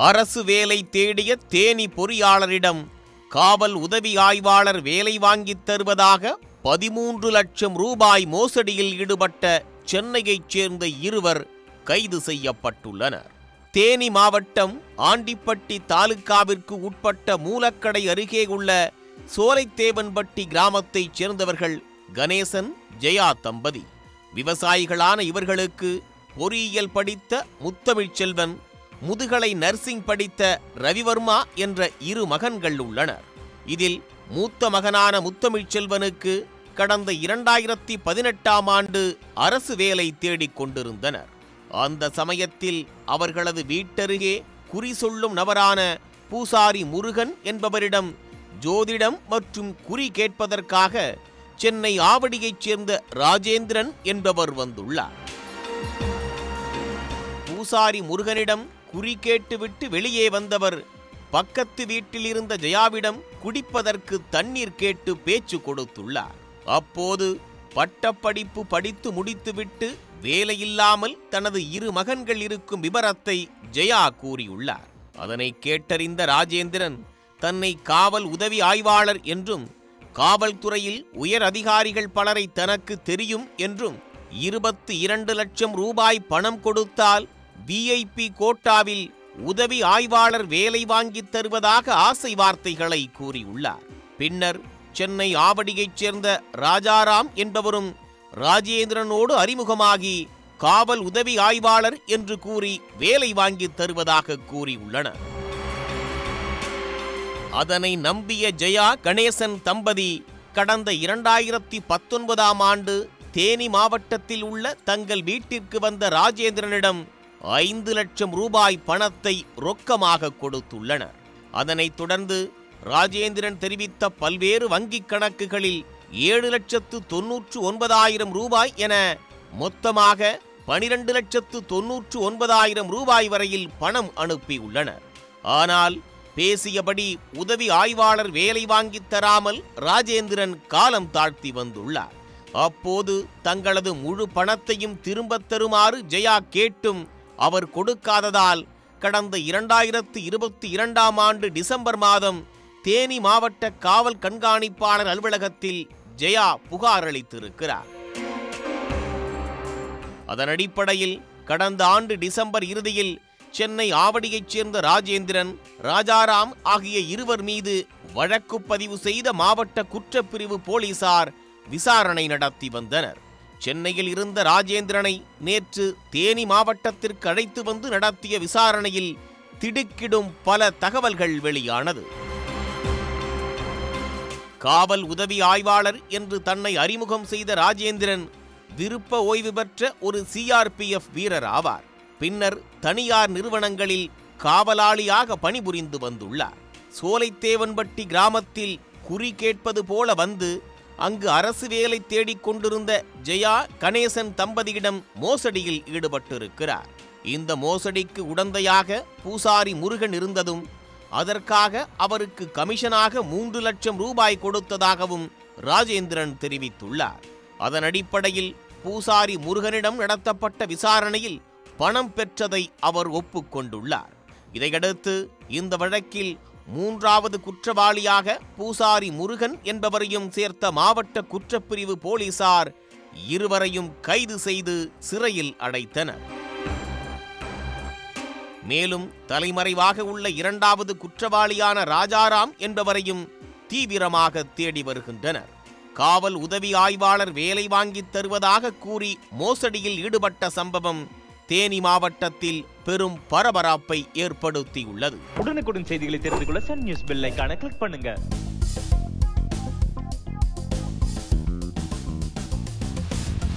அரசு வேலை தேடிய தேனி பொறியாளரிடம் காவல் உதவி ஆய்வாளர் வேலை வாங்கித் தருவதாக பதிமூன்று லட்சம் ரூபாய் மோசடியில் ஈடுபட்ட சென்னையைச் சேர்ந்த இருவர் கைது செய்யப்பட்டுள்ளனர் தேனி மாவட்டம் ஆண்டிப்பட்டி தாலுகாவிற்கு உட்பட்ட மூலக்கடை அருகே உள்ள சோலைத்தேவன்பட்டி கிராமத்தைச் சேர்ந்தவர்கள் கணேசன் ஜெயா தம்பதி விவசாயிகளான இவர்களுக்கு பொறியியல் படித்த முத்தமிழ்ச் செல்வன் முதுகலை நர்சிங் படித்த ரவிவர்மா என்ற இரு மகன்கள் உள்ளனர் இதில் மூத்த மகனான முத்தமிழ்ச் செல்வனுக்கு கடந்த இரண்டாயிரத்தி பதினெட்டாம் ஆண்டு அரசு வேலை தேடிக் கொண்டிருந்தனர் அந்த சமயத்தில் அவர்களது வீட்டருகே குறி சொல்லும் நபரான பூசாரி முருகன் என்பவரிடம் ஜோதிடம் மற்றும் குறி கேட்பதற்காக சென்னை ஆவடியைச் சேர்ந்த ராஜேந்திரன் என்பவர் வந்துள்ளார் பூசாரி முருகனிடம் குறி கேட்டுவிட்டு வெளியே வந்தவர் பக்கத்து வீட்டில் இருந்த ஜெயாவிடம் குடிப்பதற்கு தண்ணீர் கேட்டு பேச்சு கொடுத்துள்ளார் அப்போது பட்டப்படிப்பு படித்து முடித்துவிட்டு வேலையில்லாமல் தனது இரு மகன்கள் இருக்கும் விபரத்தை ஜெயா கூறியுள்ளார் அதனை கேட்டறிந்த ராஜேந்திரன் தன்னை காவல் உதவி ஆய்வாளர் என்றும் காவல்துறையில் உயர் அதிகாரிகள் பலரை தனக்கு தெரியும் என்றும் இருபத்தி இரண்டு லட்சம் ரூபாய் பணம் கொடுத்தால் விஐபி கோட்டாவில் உதவி ஆய்வாளர் வேலை வாங்கித் தருவதாக ஆசை வார்த்தைகளை கூறியுள்ளார் பின்னர் சென்னை ஆவடியைச் சேர்ந்த ராஜாராம் என்பவரும் ராஜேந்திரனோடு அறிமுகமாகி காவல் உதவி ஆய்வாளர் என்று கூறி வேலை வாங்கித் தருவதாக கூறியுள்ளனர் அதனை நம்பிய ஜெயா கணேசன் தம்பதி கடந்த இரண்டாயிரத்தி பத்தொன்பதாம் ஆண்டு தேனி மாவட்டத்தில் உள்ள தங்கள் வீட்டிற்கு வந்த ராஜேந்திரனிடம் ஐந்து லட்சம் ரூபாய் பணத்தை ரொக்கமாக கொடுத்துள்ளனர் அதனைத் தொடர்ந்து ராஜேந்திரன் தெரிவித்த பல்வேறு வங்கிக் கணக்குகளில் ஏழு லட்சத்து தொன்னூற்று ஒன்பதாயிரம் ரூபாய் என மொத்தமாக பனிரெண்டு லட்சத்து தொன்னூற்று ஒன்பதாயிரம் ரூபாய் வரையில் பணம் அனுப்பியுள்ளனர் ஆனால் பேசியபடி உதவி ஆய்வாளர் வேலை வாங்கித் தராமல் ராஜேந்திரன் காலம் தாழ்த்தி வந்துள்ளார் அப்போது தங்களது முழு பணத்தையும் திரும்பத் தருமாறு ஜெயா கேட்டும் அவர் கொடுக்காததால் கடந்த இரண்டாயிரத்து இருபத்தி இரண்டாம் ஆண்டு டிசம்பர் மாதம் தேனி மாவட்ட காவல் கண்காணிப்பாளர் அலுவலகத்தில் ஜெயா புகார் அளித்திருக்கிறார் அதன் அடிப்படையில் கடந்த ஆண்டு டிசம்பர் இறுதியில் சென்னை ஆவடியைச் சேர்ந்த ராஜேந்திரன் ராஜாராம் ஆகிய இருவர் மீது வழக்கு பதிவு செய்த மாவட்ட குற்றப்பிரிவு போலீசார் விசாரணை நடத்தி வந்தனர் சென்னையில் இருந்த ராஜேந்திரனை நேற்று தேனி மாவட்டத்திற்கு அழைத்து வந்து நடத்திய விசாரணையில் திடுக்கிடும் பல தகவல்கள் வெளியானது காவல் உதவி ஆய்வாளர் என்று தன்னை அறிமுகம் செய்த ராஜேந்திரன் விருப்ப ஓய்வு பெற்ற ஒரு சிஆர்பிஎஃப் வீரர் ஆவார் பின்னர் தனியார் நிறுவனங்களில் காவலாளியாக பணிபுரிந்து வந்துள்ளார் சோலைத்தேவன்பட்டி கிராமத்தில் குறி கேட்பது போல வந்து அங்கு அரசு வேலை தேடிக் கொண்டிருந்த ஜெயா கணேசன் தம்பதியிடம் மோசடியில் ஈடுபட்டிருக்கிறார் இந்த மோசடிக்கு உடந்தையாக பூசாரி முருகன் இருந்ததும் அதற்காக அவருக்கு கமிஷனாக மூன்று லட்சம் ரூபாய் கொடுத்ததாகவும் ராஜேந்திரன் தெரிவித்துள்ளார் அதன் அடிப்படையில் பூசாரி முருகனிடம் நடத்தப்பட்ட விசாரணையில் பணம் பெற்றதை அவர் ஒப்புக்கொண்டுள்ளார் இதையடுத்து இந்த வழக்கில் மூன்றாவது குற்றவாளியாக பூசாரி முருகன் என்பவரையும் சேர்த்த மாவட்ட குற்றப்பிரிவு போலீசார் இருவரையும் கைது செய்து சிறையில் அடைத்தனர் மேலும் தலைமறைவாக உள்ள இரண்டாவது குற்றவாளியான ராஜாராம் என்பவரையும் தீவிரமாக தேடி வருகின்றனர் காவல் உதவி ஆய்வாளர் வேலை வாங்கித் தருவதாக கூறி மோசடியில் ஈடுபட்ட சம்பவம் தேனி மாவட்டத்தில் பெரும் பரபரப்பை ஏற்படுத்தியுள்ளது உடனுக்குடன் செய்திகளை தெரிந்து கொள்ள சன் நியூஸ் பெல் ஐகானை கிளிக் பண்ணுங்க